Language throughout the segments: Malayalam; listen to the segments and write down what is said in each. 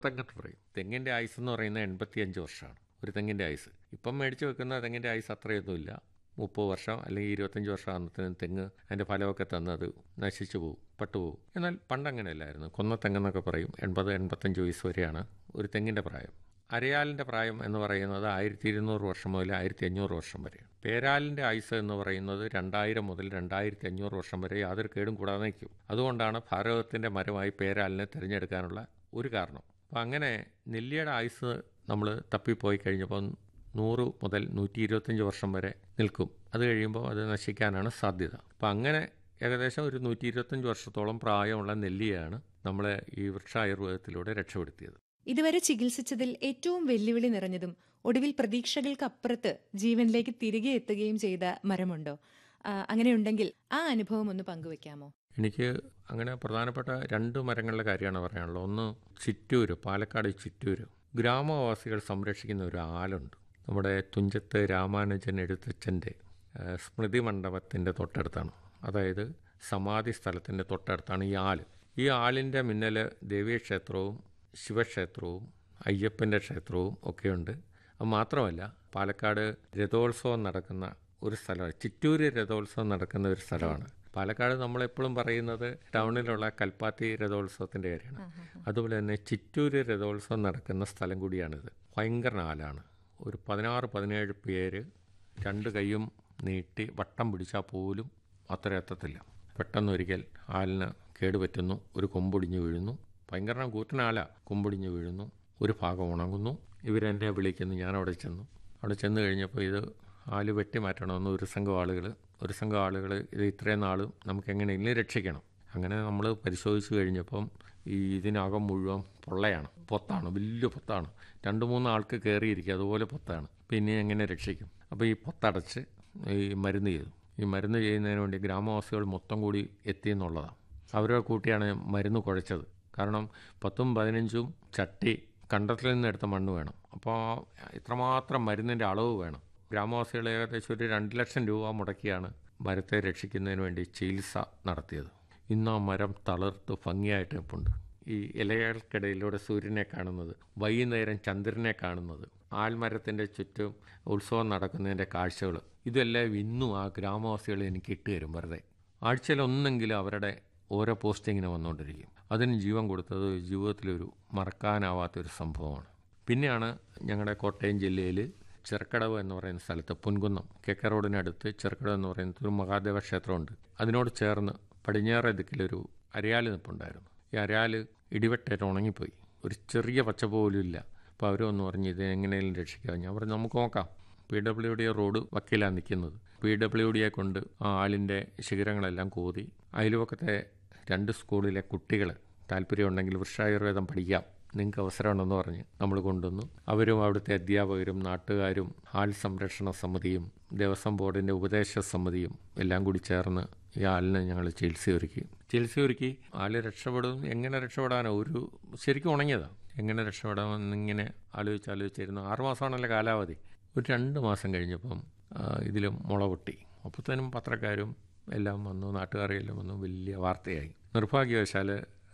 തെങ്ങട്ട് പറയും തെങ്ങിൻ്റെ ആയുസ് എന്ന് പറയുന്നത് എൺപത്തിയഞ്ച് വർഷമാണ് ഒരു തെങ്ങിൻ്റെ ആയുസ് ഇപ്പം മേടിച്ച് വെക്കുന്ന തെങ്ങിൻ്റെ ആയുസ് അത്രയൊന്നുമില്ല മുപ്പത് വർഷം അല്ലെങ്കിൽ ഇരുപത്തഞ്ച് വർഷം ആകുന്നതിന് തെങ്ങ് അതിൻ്റെ ഫലമൊക്കെ തന്നത് നശിച്ചു പോകും പട്ടുപോകും എന്നാൽ പണ്ട് അങ്ങനെയല്ലായിരുന്നു കൊന്ന തെങ്ങെന്നൊക്കെ പറയും എൺപത് എൺപത്തഞ്ച് വയസ്സ് വരെയാണ് ഒരു തെങ്ങിൻ്റെ പ്രായം അരയാലിൻ്റെ പ്രായം എന്ന് പറയുന്നത് ആയിരത്തി ഇരുന്നൂറ് വർഷം മുതൽ ആയിരത്തി അഞ്ഞൂറ് വർഷം വരെയാണ് പേരാലിൻ്റെ ആയുസ് എന്ന് പറയുന്നത് രണ്ടായിരം മുതൽ രണ്ടായിരത്തി അഞ്ഞൂറ് വർഷം വരെ യാതൊരു കേടും കൂടാതെ നിൽക്കും അതുകൊണ്ടാണ് ഭാരതത്തിൻ്റെ മരമായി പേരാലിനെ തിരഞ്ഞെടുക്കാനുള്ള ഒരു കാരണം അപ്പോൾ അങ്ങനെ നെല്ലിയുടെ ആയുസ് നമ്മൾ തപ്പിപ്പോയി കഴിഞ്ഞപ്പോൾ നൂറ് മുതൽ നൂറ്റി ഇരുപത്തഞ്ച് വർഷം വരെ നിൽക്കും അത് കഴിയുമ്പോൾ അത് നശിക്കാനാണ് സാധ്യത അപ്പം അങ്ങനെ ഏകദേശം ഒരു നൂറ്റി ഇരുപത്തഞ്ച് വർഷത്തോളം പ്രായമുള്ള നെല്ലിയാണ് നമ്മൾ ഈ വൃക്ഷായുർവേദത്തിലൂടെ രക്ഷപ്പെടുത്തിയത് ഇതുവരെ ചികിത്സിച്ചതിൽ ഏറ്റവും വെല്ലുവിളി നിറഞ്ഞതും ഒടുവിൽ പ്രതീക്ഷകൾക്ക് അപ്പുറത്ത് ജീവനിലേക്ക് തിരികെ എത്തുകയും ചെയ്ത മരമുണ്ടോ ആ, അങ്ങനെയുണ്ടെങ്കിൽ ആ അനുഭവം ഒന്ന് പങ്കുവെക്കാമോ എനിക്ക് അങ്ങനെ പ്രധാനപ്പെട്ട രണ്ട് മരങ്ങളുടെ കാര്യമാണ് പറയാനുള്ളത് ഒന്ന് ചിറ്റൂര് പാലക്കാട് ചിറ്റൂര് ഗ്രാമവാസികൾ സംരക്ഷിക്കുന്ന ഒരു ആലുണ്ട് നമ്മുടെ തുഞ്ചത്ത് രാമാനുജൻ എഴുത്തച്ഛൻ്റെ ആ, സ്മൃതി മണ്ഡപത്തിൻ്റെ തൊട്ടടുത്താണ് അതായത് സമാധി സ്ഥലത്തിൻ്റെ തൊട്ടടുത്താണ് ഈ ആല് ഈ ആലിൻ്റെ മിന്നൽ ദേവീക്ഷേത്രവും ശിവക്ഷേത്രവും അയ്യപ്പൻ്റെ ക്ഷേത്രവും ഒക്കെയുണ്ട് അത് മാത്രമല്ല പാലക്കാട് രഥോത്സവം നടക്കുന്ന ഒരു സ്ഥലമാണ് ചിറ്റൂര് രഥോത്സവം നടക്കുന്ന ഒരു സ്ഥലമാണ് പാലക്കാട് നമ്മളെപ്പോഴും പറയുന്നത് ടൗണിലുള്ള കൽപ്പാത്തി രഥോത്സവത്തിൻ്റെ കാര്യമാണ് അതുപോലെ തന്നെ ചിറ്റൂര് രഥോത്സവം നടക്കുന്ന സ്ഥലം കൂടിയാണിത് ഭയങ്കര ആലാണ് ഒരു പതിനാറ് പതിനേഴ് പേര് രണ്ട് കൈയും നീട്ടി വട്ടം പിടിച്ചാൽ പോലും അത്ര എത്തത്തില്ല പെട്ടെന്നൊരിക്കൽ ആലിന് കേടുപറ്റുന്നു ഒരു കൊമ്പൊടിഞ്ഞു വീഴുന്നു ഭയങ്കര കൂറ്റനാല കൊമ്പൊടിഞ്ഞു വീഴുന്നു ഒരു ഭാഗം ഉണങ്ങുന്നു ഇവരെന്നെ വിളിക്കുന്നു ഞാൻ അവിടെ ചെന്നു അവിടെ ചെന്ന് കഴിഞ്ഞപ്പോൾ ഇത് ആല് വെട്ടി മാറ്റണമെന്ന് ഒരു സംഘം ആളുകൾ ഒരു സംഘം ആളുകൾ ഇത് ഇത്രയും നാളും നമുക്ക് എങ്ങനെയെങ്കിലും രക്ഷിക്കണം അങ്ങനെ നമ്മൾ പരിശോധിച്ച് കഴിഞ്ഞപ്പം ഈ ഇതിനകം മുഴുവൻ പൊള്ളയാണ് പൊത്താണ് വലിയ പൊത്താണ് രണ്ട് മൂന്ന് ആൾക്ക് കയറിയിരിക്കുക അതുപോലെ പൊത്താണ് പിന്നെ എങ്ങനെ രക്ഷിക്കും അപ്പോൾ ഈ പൊത്തടച്ച് ഈ മരുന്ന് ചെയ്തു ഈ മരുന്ന് ചെയ്യുന്നതിന് വേണ്ടി ഗ്രാമവാസികൾ മൊത്തം കൂടി എത്തിയെന്നുള്ളതാണ് അവരെ കൂട്ടിയാണ് മരുന്ന് കുഴച്ചത് കാരണം പത്തും പതിനഞ്ചും ചട്ടി കണ്ടത്തിൽ നിന്ന് എടുത്ത മണ്ണ് വേണം അപ്പോൾ ഇത്രമാത്രം മരുന്നിൻ്റെ അളവ് വേണം ഗ്രാമവാസികൾ ഏകദേശം ഒരു രണ്ട് ലക്ഷം രൂപ മുടക്കിയാണ് മരത്തെ രക്ഷിക്കുന്നതിന് വേണ്ടി ചികിത്സ നടത്തിയത് ഇന്ന് ആ മരം തളിർത്ത് ഭംഗിയായിട്ട് നിൽപ്പുണ്ട് ഈ ഇലകൾക്കിടയിലൂടെ സൂര്യനെ കാണുന്നത് വൈകുന്നേരം ചന്ദ്രനെ കാണുന്നത് ആൽമരത്തിൻ്റെ ചുറ്റും ഉത്സവം നടക്കുന്നതിൻ്റെ കാഴ്ചകൾ ഇതെല്ലാം ഇന്നും ആ ഗ്രാമവാസികൾ എനിക്ക് ഇട്ട് തരും വെറുതെ ആഴ്ചയിൽ ഒന്നെങ്കിലും അവരുടെ ഓരോ പോസ്റ്റിങ്ങിന് വന്നുകൊണ്ടിരിക്കും അതിന് ജീവൻ കൊടുത്തത് ജീവിതത്തിലൊരു മറക്കാനാവാത്തൊരു സംഭവമാണ് പിന്നെയാണ് ഞങ്ങളുടെ കോട്ടയം ജില്ലയിൽ ചെറുക്കടവ് എന്ന് പറയുന്ന സ്ഥലത്ത് പുൻകുന്നം കെക്ക റോഡിനടുത്ത് ചെറുക്കടവ് എന്ന് പറയുന്ന ഒരു മഹാദേവ ക്ഷേത്രമുണ്ട് അതിനോട് ചേർന്ന് പടിഞ്ഞാറേ ദിക്കിലൊരു അരയാല് നിൽപ്പുണ്ടായിരുന്നു ഈ അരയാല് ഇടിവെട്ടേറ്റ് ഉണങ്ങിപ്പോയി ഒരു ചെറിയ പച്ച പോലും ഇല്ല അപ്പോൾ അവരൊന്ന് പറഞ്ഞ് ഇത് എങ്ങനെയും രക്ഷിക്കാം ഞാൻ പറഞ്ഞു നമുക്ക് നോക്കാം പി ഡബ്ല്യു ഡി റോഡ് വക്കീലാണ് നിൽക്കുന്നത് പി ഡബ്ല്യു ഡിയെ കൊണ്ട് ആ ആളിൻ്റെ ശിഖരങ്ങളെല്ലാം കോതി അയൽവക്കത്തെ രണ്ട് സ്കൂളിലെ കുട്ടികൾ താല്പര്യമുണ്ടെങ്കിൽ വൃക്ഷായുർവേദം പഠിക്കാം നിങ്ങൾക്ക് അവസരമുണ്ടെന്ന് പറഞ്ഞ് നമ്മൾ കൊണ്ടുവന്നു അവരും അവിടുത്തെ അധ്യാപകരും നാട്ടുകാരും ആൾ സംരക്ഷണ സമിതിയും ദേവസ്വം ബോർഡിൻ്റെ ഉപദേശ സമിതിയും എല്ലാം കൂടി ചേർന്ന് ഈ ആളിനെ ഞങ്ങൾ ചികിത്സ ഒരുക്കി ചികിത്സ ഒരുക്കി ആള് രക്ഷപ്പെടും എങ്ങനെ രക്ഷപ്പെടാനോ ഒരു ശരിക്കും ഉണങ്ങിയതാണ് എങ്ങനെ രക്ഷപ്പെടാമെന്നിങ്ങനെ ആലോചിച്ച് ആലോചിച്ചിരുന്നു ആറുമാസമാണല്ലോ കാലാവധി ഒരു രണ്ട് മാസം കഴിഞ്ഞപ്പം ഇതിൽ മുള പൊട്ടി അപ്പോഴത്തേനും പത്രക്കാരും എല്ലാം വന്നു നാട്ടുകാരെല്ലാം വന്നു വലിയ വാർത്തയായി നിർഭാഗ്യവശാൽ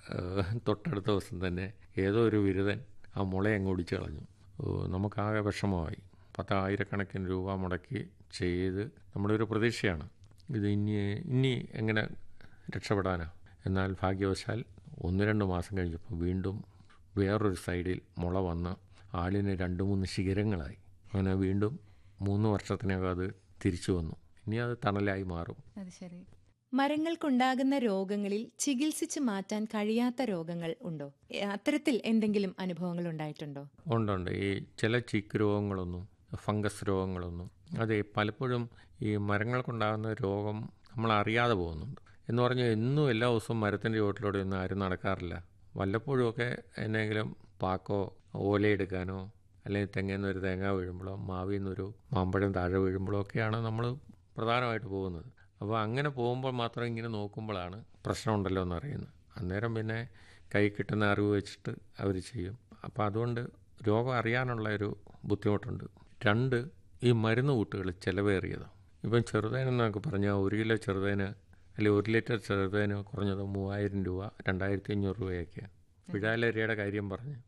തൊട്ടടുത്ത ദിവസം തന്നെ ഏതോ ഒരു ബിരുദൻ ആ മുള അങ്ങ് ഒടിച്ചു കളഞ്ഞു ഓ, നമുക്കാകെ വിഷമമായി പത്തായിരക്കണക്കിന് രൂപ മുടക്കി ചെയ്ത് നമ്മുടെ ഒരു പ്രതീക്ഷയാണ് ഇത് ഇനി ഇനി എങ്ങനെ രക്ഷപ്പെടാനാ എന്നാൽ ഭാഗ്യവശാൽ ഒന്ന് രണ്ട് മാസം കഴിഞ്ഞപ്പോൾ വീണ്ടും വേറൊരു സൈഡിൽ മുള വന്ന് ആളിന് രണ്ട് മൂന്ന് ശിഖരങ്ങളായി അങ്ങനെ വീണ്ടും മൂന്ന് വർഷത്തിനകം അത് തിരിച്ചു വന്നു ഇനി അത് തണലായി മാറും അത് ശരി മരങ്ങൾക്കുണ്ടാകുന്ന രോഗങ്ങളിൽ ചികിത്സിച്ച് മാറ്റാൻ കഴിയാത്ത രോഗങ്ങൾ ഉണ്ടോ എ, അത്തരത്തിൽ എന്തെങ്കിലും അനുഭവങ്ങൾ ഉണ്ടായിട്ടുണ്ടോ ഉണ്ടുണ്ട് ഈ ചില ചീക്ക് രോഗങ്ങളൊന്നും ഫംഗസ് രോഗങ്ങളൊന്നും അത് പലപ്പോഴും ഈ മരങ്ങൾക്കുണ്ടാകുന്ന രോഗം നമ്മൾ അറിയാതെ പോകുന്നുണ്ട് എന്ന് പറഞ്ഞാൽ എന്നും എല്ലാ ദിവസവും മരത്തിൻ്റെ ചുവട്ടിലൂടെ ഒന്നും ആരും നടക്കാറില്ല വല്ലപ്പോഴുമൊക്കെ എന്തെങ്കിലും പാക്കോ ഓലയെടുക്കാനോ അല്ലെങ്കിൽ തെങ്ങിൽ നിന്ന് ഒരു തേങ്ങ വീഴുമ്പോഴോ മാവിൽ നിന്നൊരു മാമ്പഴം താഴെ വീഴുമ്പോഴോ ഒക്കെയാണ് നമ്മൾ പ്രധാനമായിട്ട് പോകുന്നത് അപ്പോൾ അങ്ങനെ പോകുമ്പോൾ മാത്രം ഇങ്ങനെ നോക്കുമ്പോഴാണ് പ്രശ്നമുണ്ടല്ലോ എന്ന് അറിയുന്നത് അന്നേരം പിന്നെ കൈ കിട്ടുന്ന അറിവ് വെച്ചിട്ട് അവർ ചെയ്യും അപ്പോൾ അതുകൊണ്ട് രോഗം അറിയാനുള്ള ഒരു ബുദ്ധിമുട്ടുണ്ട് രണ്ട് ഈ മരുന്ന് കൂട്ടുകൾ ചിലവേറിയതാണ് ഇപ്പം ചെറുതേനെന്നൊക്കെ പറഞ്ഞാൽ ഒരു കിലോ ചെറുതേന് അല്ലെങ്കിൽ ഒരു ലിറ്റർ ചെറുതേന് കുറഞ്ഞത് മൂവായിരം രൂപ രണ്ടായിരത്തി അഞ്ഞൂറ് രൂപയൊക്കെയാണ് വിഴാലരിയുടെ കാര്യം പറഞ്ഞ്